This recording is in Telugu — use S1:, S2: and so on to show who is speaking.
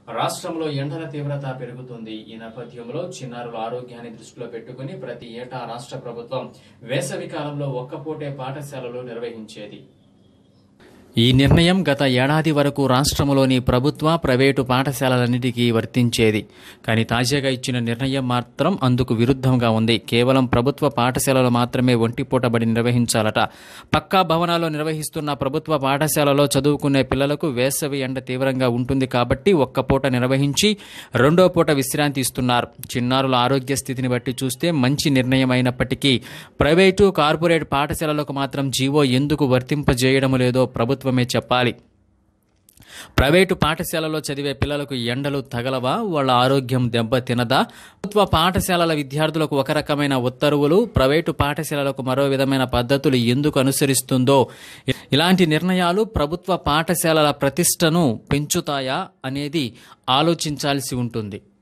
S1: రాష్ట్రంలో ఎండల తీవ్రత పెరుగుతుంది ఈ నేపథ్యంలో చిన్నారుల ఆరోగ్యాన్ని దృష్టిలో పెట్టుకుని ప్రతి ఏటా రాష్ట్ర ప్రభుత్వం వేసవి కాలంలో ఒక్కపూటే పాఠశాలలు నిర్వహించేది ఈ నిర్ణయం గత ఏడాది వరకు రాష్ట్రంలోని ప్రభుత్వ ప్రైవేటు పాఠశాలలన్నిటికీ వర్తించేది కానీ తాజాగా ఇచ్చిన నిర్ణయం మాత్రం అందుకు విరుద్ధంగా ఉంది కేవలం ప్రభుత్వ పాఠశాలలు మాత్రమే ఒంటిపూట బడి నిర్వహించాలట పక్కా భవనాల్లో నిర్వహిస్తున్న ప్రభుత్వ పాఠశాలలో చదువుకునే పిల్లలకు వేసవి ఎండ తీవ్రంగా ఉంటుంది కాబట్టి ఒక్క పూట నిర్వహించి రెండో పూట విశ్రాంతి ఇస్తున్నారు చిన్నారుల ఆరోగ్య స్థితిని బట్టి చూస్తే మంచి నిర్ణయం అయినప్పటికీ ప్రైవేటు కార్పొరేట్ పాఠశాలలకు మాత్రం జీవో ఎందుకు వర్తింపజేయడం లేదో ప్రభుత్వమే చెప్పాలి ప్రైవేటు పాఠశాలలో చదివే పిల్లలకు ఎండలు తగలవా వాళ్ళ ఆరోగ్యం దెబ్బ తినదా ప్రభుత్వ పాఠశాలల విద్యార్థులకు ఒక రకమైన ఉత్తర్వులు ప్రైవేటు పాఠశాలలకు మరో విధమైన పద్ధతులు ఎందుకు అనుసరిస్తుందో ఇలాంటి నిర్ణయాలు ప్రభుత్వ పాఠశాలల ప్రతిష్టను పెంచుతాయా అనేది ఆలోచించాల్సి ఉంటుంది